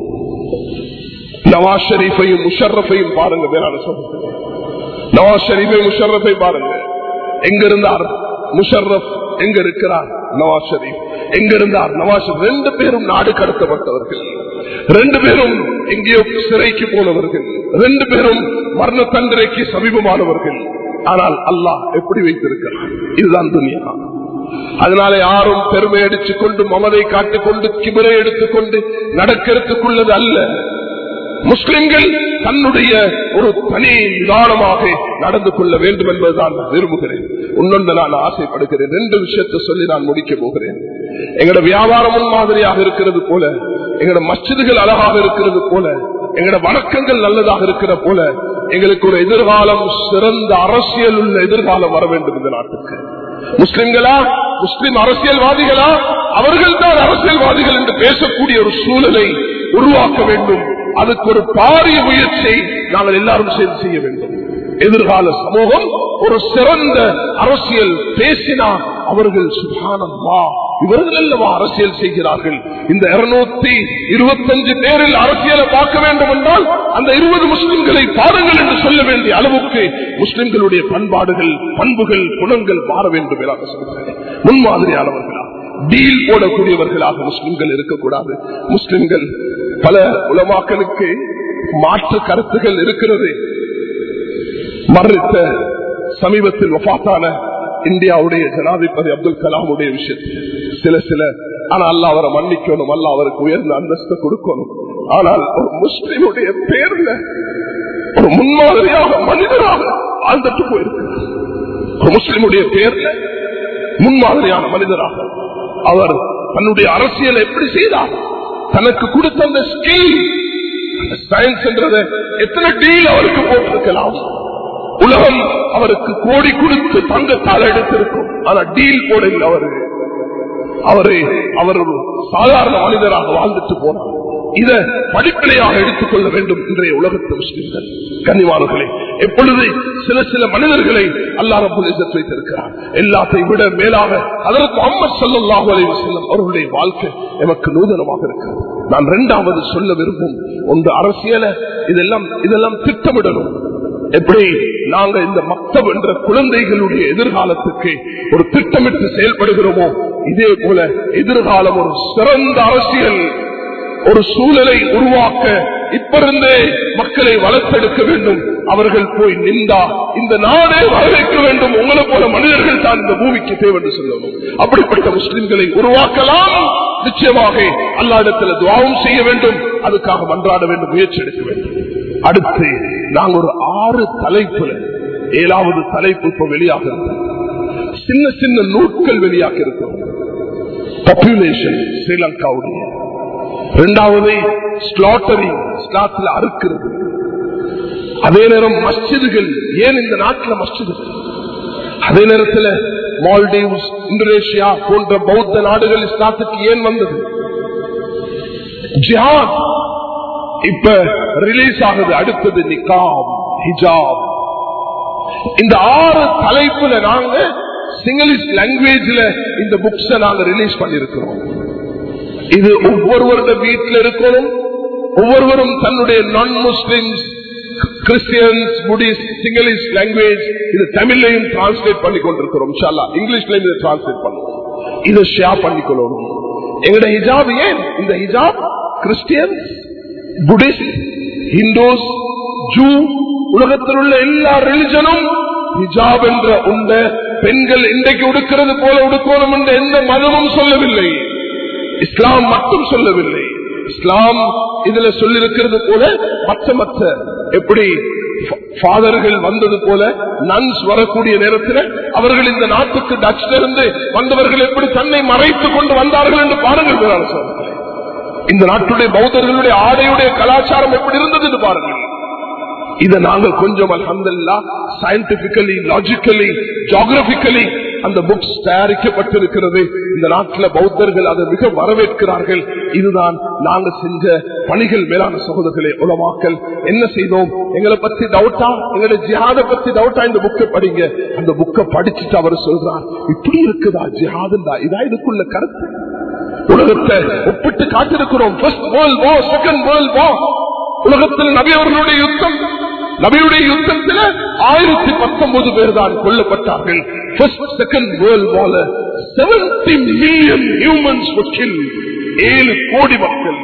நவாஸ் ஷரீஃபையும் முஷர்ரஃபையும் பாருங்க மேலான சொல்றேன் நவாஸ் ஷரீஃபை முஷர்ரஃபை பாருங்க எங்க இருந்தார் முஷர்ரப் எங்க இருக்கிறார் நவாஸ் ஷரீப் எங்க இருந்தார் நவாஸ் ரெண்டு பேரும் நாடு கடத்தப்பட்டவர்கள் ரெண்டு பேரும் எங்கேயோ சிறைக்கு போனவர்கள் ரெண்டு பேரும் மரண தண்டனைக்கு சமீபமானவர்கள் ஆனால் அல்லாஹ் எப்படி வைத்திருக்கிறார் இதுதான் துனியா அதனால யாரும் பெருமை அடித்துக் கொண்டு மமதை காட்டிக் கொண்டு கிபிரை எடுத்துக்கொண்டு நடக்கிறதுக்குள்ளது அல்ல முஸ்லிம்கள் தன்னுடைய ஒரு தனி நிதானமாக நடந்து கொள்ள வேண்டும் என்பதுதான் நான் விரும்புகிறேன் இன்னொன்று நான் ஆசைப்படுகிறேன் ரெண்டு விஷயத்தை சொல்லி நான் முடிக்க போகிறேன் எங்களோட வியாபாரமும் மாதிரியாக இருக்கிறது போல எங்களோட மஸ்ஜிதுகள் அழகாக இருக்கிறது போல எங்களோட வணக்கங்கள் நல்லதாக இருக்கிற போல எங்களுக்கு ஒரு எதிர்காலம் சிறந்த அரசியல் உள்ள எதிர்காலம் வர வேண்டும் இந்த நாட்டுக்கு முஸ்லிம்களா முஸ்லிம் அரசியல்வாதிகளா அவர்கள் தான் அரசியல்வாதிகள் என்று பேசக்கூடிய ஒரு சூழலை உருவாக்க வேண்டும் அதுக்கு ஒரு பாரிய முயற்சியை நாங்கள் எல்லாரும் சேர்ந்து செய்ய வேண்டும் எதிர்கால சமூகம் ஒரு சிறந்த அரசியல் பேசினா அவர்கள் சுகானம்மா இவர்கள் அல்லவா அரசியல் செய்கிறார்கள் இந்த இருநூத்தி இருபத்தஞ்சு பேரில் அரசியலை பார்க்க வேண்டும் என்றால் அந்த இருபது முஸ்லிம்களை பாருங்கள் என்று சொல்ல வேண்டிய அளவுக்கு முஸ்லிம்களுடைய பண்பாடுகள் பண்புகள் குணங்கள் மாற வேண்டும் என சொல்கிறேன் முன்மாதிரியானவர்களா டீல் போடக்கூடியவர்களாக முஸ்லிம்கள் இருக்கக்கூடாது முஸ்லிம்கள் பல உலமாக்களுக்கு மாற்று கருத்துகள் இருக்கிறது மறைத்த சமீபத்தில் வபாத்தான இந்தியாவுடைய ஜனாதிபதி அப்துல் கலாமுடைய விஷயத்தில் சில சில ஆனா அல்ல அவரை மன்னிக்கணும் அல்ல அவருக்கு உயர்ந்த அந்தஸ்து கொடுக்கணும் ஆனால் ஒரு முஸ்லிமுடைய பேர்ல ஒரு முன்மாதிரியாக மனிதராக ஆழ்ந்துட்டு போயிருக்கிறார் ஒரு முஸ்லிமுடைய பேர்ல முன்மாதிரியான மனிதராக அவர் தன்னுடைய அரசியலை எப்படி செய்தார் தனக்கு கொடுத்த அந்த ஸ்கில் சயின்ஸ் என்றதை எத்தனை டீல் அவருக்கு போட்டிருக்கலாம் உலகம் அவருக்கு கோடி கொடுத்து தங்கத்தால் எடுத்திருக்கும் ஆனா டீல் போட இல்லை அவரு அவரு அவர் ஒரு சாதாரண மனிதராக வாழ்ந்துட்டு போனார் இத படிப்பினையாக எடுத்துக்கொள்ள வேண்டும் இன்றைய உலகத்து முஸ்லிம்கள் கன்னிவார்களே எப்பொழுது சில சில மனிதர்களை அல்லா ரபுல் வைத்திருக்கிறார் எல்லாத்தையும் விட மேலாக அதற்கு அம்மத் சல்லாஹூ அலி வசல்லம் அவர்களுடைய வாழ்க்கை எமக்கு நூதனமாக இருக்கிறது நான் இரண்டாவது சொல்ல விரும்பும் ஒன்று அரசியல இதெல்லாம் இதெல்லாம் திட்டமிடணும் எப்படி நாங்க இந்த மக்தப் என்ற குழந்தைகளுடைய எதிர்காலத்துக்கு ஒரு திட்டமிட்டு செயல்படுகிறோமோ இதே போல எதிர்காலம் ஒரு சிறந்த அரசியல் ஒரு சூழலை உருவாக்க இப்பிருந்தே மக்களை வளர்த்தெடுக்க வேண்டும் அவர்கள் போய் நின்றா இந்த நாடே வரவேற்க வேண்டும் உங்களை போல மனிதர்கள் தான் இந்த பூமிக்கு தேவை என்று சொல்லணும் அப்படிப்பட்ட முஸ்லிம்களை உருவாக்கலாம் நிச்சயமாக அல்லா இடத்துல துவாவும் செய்ய வேண்டும் அதுக்காக மன்றாட வேண்டும் முயற்சி எடுக்க வேண்டும் அடுத்து நாங்கள் ஒரு ஆறு தலைப்புல ஏழாவது தலைப்பு இப்ப வெளியாக இருக்கும் சின்ன சின்ன நூட்கள் வெளியாக இருக்கும் பாப்புலேஷன் ஸ்ரீலங்காவுடைய இரண்டாவது ஸ்லாட்டரிங் ஸ்லாட்டில் அறுக்கிறது அதே நேரம் மஸ்ஜிதுகள் ஏன் இந்த நாட்டில் மஸ்ஜிதுகள் அதே நேரத்தில் மால்டீவ்ஸ் இந்தோனேஷியா போன்ற பௌத்த நாடுகள் இஸ்லாத்துக்கு ஏன் வந்தது ஜிஹாத் இப்ப ரிலீஸ் ஆகுது அடுத்தது நிகாம் ஹிஜாப் இந்த ஆறு தலைப்புல நாங்க சிங்கிலிஷ் லாங்குவேஜ்ல இந்த புக்ஸ் நாங்க ரிலீஸ் பண்ணிருக்கிறோம் இது ஒவ்வொருவருட வீட்டில் இருக்கணும் ஒவ்வொருவரும் தன்னுடைய நான் Muslims Christians Buddhist Singlish language இது தமிழ்லையும் டிரான்ஸ்லேட் பண்ணி கொண்டிருக்கிறோம் இங்கிலீஷ்லயும் இதை டிரான்ஸ்லேட் பண்ணுவோம் இதை ஷேர் பண்ணிக்கொள்ளணும் எங்களுடைய ஹிஜாப் ஏன் இந்த ஹிஜாப் கிறிஸ்டியன்ஸ் புடிஸ்ட் ஹிந்துஸ் ஜூ உலகத்தில் உள்ள எல்லா ரிலிஜனும் ஹிஜாப் என்ற உண்ட பெண்கள் இன்றைக்கு உடுக்கிறது போல உடுக்கணும் என்ற எந்த மதமும் சொல்லவில்லை இஸ்லாம் மட்டும் சொல்லவில்லை இஸ்லாம் இதுல சொல்லிருக்கிறது போல மற்ற மற்ற எப்படி ஃபாதர்கள் வந்தது போல நன்ஸ் வரக்கூடிய நேரத்தில் அவர்கள் இந்த நாட்டுக்கு டச்ல இருந்து வந்தவர்கள் எப்படி தன்னை மறைத்துக் கொண்டு வந்தார்கள் என்று பாருங்கள் மேலான சகோதரர்களே. இந்த நாட்டுடைய பௌத்தர்களுடைய ஆடையுடைய கலாச்சாரம் எப்படி இருந்தது என்று பாருங்கள் இதை நாங்கள் கொஞ்சம் அலமதுல்லா சயின்டிபிக்கலி லாஜிக்கலி ஜியோகிரபிக்கலி அந்த புக்ஸ் தயாரிக்கப்பட்டிருக்கிறது இந்த நாட்டில் பௌத்தர்கள் அதை மிக வரவேற்கிறார்கள் இதுதான் நாங்க செஞ்ச பணிகள் மேலான சகோதரர்களே உலமாக்கல் என்ன செய்தோம் எங்களை பத்தி டவுட்டா எங்களை ஜிஹாத பத்தி டவுட்டா இந்த புக்கை படிங்க அந்த புக்கை படிச்சுட்டு அவர் சொல்றார் இப்படி இருக்குதா ஜிஹாதுண்டா இதான் இதுக்குள்ள கருத்து உலகத்தை ஒப்பிட்டு காட்டிருக்கிறோம் first world war second world war உலகத்தில் நபி அவர்களுடைய யுத்தம் நபியுடைய யுத்தத்தில் ஆயிரத்தி பத்தொன்பது பேர் தான் கொல்லப்பட்டார்கள் செகண்ட் வேர்ல்ட் வால செவன்டி மில்லியன் ஹியூமன்ஸ் ஏழு கோடி மக்கள்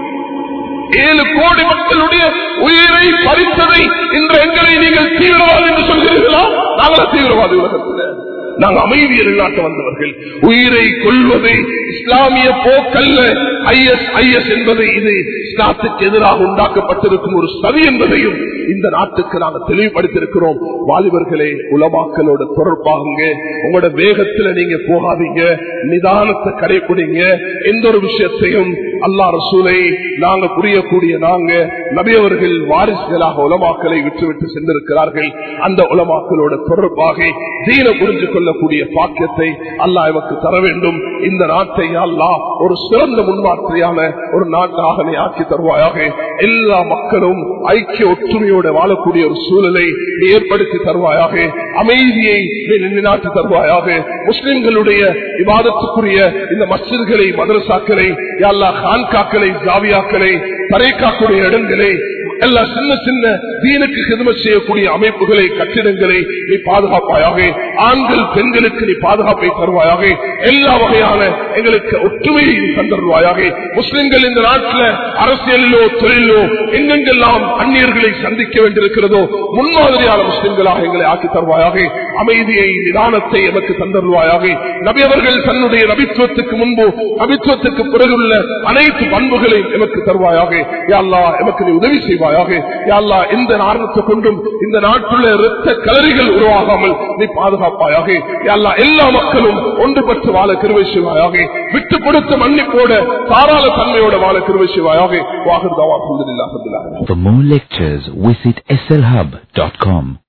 ஏழு கோடி மக்களுடைய உயிரை பறித்ததை இன்று எங்களை நீங்கள் தீவிரவாதி என்று சொல்கிறீர்களா நாங்கள் தீவிரவாதி உலகத்தில் நாங்கள் அமைதியில் நாட்டு வந்தவர்கள் உயிரை கொள்வது இஸ்லாமிய போக்கல்ல ஐஎஸ் ஐஎஸ் என்பது இது இஸ்லாத்துக்கு எதிராக உண்டாக்கப்பட்டிருக்கும் ஒரு சதி என்பதையும் இந்த நாட்டுக்கு நாங்கள் தெளிவுபடுத்திருக்கிறோம் வாலிபர்களே உலமாக்களோட தொடர்பாகுங்க உங்களோட வேகத்துல நீங்க போகாதீங்க நிதானத்தை கடைபிடிங்க எந்த ஒரு விஷயத்தையும் அல்லா ரசூலை நாங்க புரியக்கூடிய நாங்க நபியவர்கள் வாரிசுகளாக உலமாக்களை விட்டுவிட்டு சென்றிருக்கிறார்கள் அந்த உலமாக்களோட தொடர்பாக தீன புரிஞ்சு கொள்ளக்கூடிய பாக்கியத்தை அல்லாஹ் எமக்கு தர வேண்டும் இந்த நாட்டை அல்லாஹ் ஒரு சிறந்த முன்மாற்றியான ஒரு நாட்டாக நீ ஆக்கி தருவாயாக எல்லா மக்களும் ஐக்கிய ஒற்றுமையோட வாழக்கூடிய ஒரு சூழலை நீ ஏற்படுத்தி தருவாயாக அமைதியை நீ நிலைநாட்டி தருவாயாக முஸ்லிம்களுடைய விவாதத்துக்குரிய இந்த மசித்களை மதரசாக்களை எல்லா கான்காக்களை ஜாவியாக்களை தரைக்காக்கூடிய இடங்களை எல்லா சின்ன சின்ன தீனுக்கு கிதமை செய்யக்கூடிய அமைப்புகளை கட்டிடங்களை நீ பாதுகாப்பாயாக ஆண்கள் பெண்களுக்கு நீ பாதுகாப்பை தருவாயாக எல்லா வகையான எங்களுக்கு ஒற்றுமையை தந்தருவாயாக முஸ்லிம்கள் இந்த நாட்டில் அரசியலிலோ தொழிலோ எங்கெங்கெல்லாம் அந்நியர்களை சந்திக்க வேண்டியிருக்கிறதோ முன்மாதிரியான முஸ்லிம்களாக எங்களை ஆக்கி தருவாயாக அமைதியை நிதானத்தை எமக்கு தந்தருவாயாக நபியவர்கள் தன்னுடைய நபித்துவத்துக்கு முன்பு நபித்துவத்துக்கு பிறகுள்ள அனைத்து பண்புகளையும் எமக்கு தருவாயாக யாழ்லா எமக்கு நீ உதவி செய்வாயாக யாழ்லா எந்த நாரணத்தை கொண்டும் இந்த நாட்டுள்ள இரத்த கலரிகள் உருவாகாமல் நீ பாதுகாப்பாயாக யாழ்லா எல்லா மக்களும் ஒன்றுபட்டு வாழ கிருவை செய்வாயாக விட்டு கொடுத்த மன்னிப்போட தாராள தன்மையோட வாழ கிருவை செய்வாயாக வாகர்தாவா For more lectures, visit slhub.com.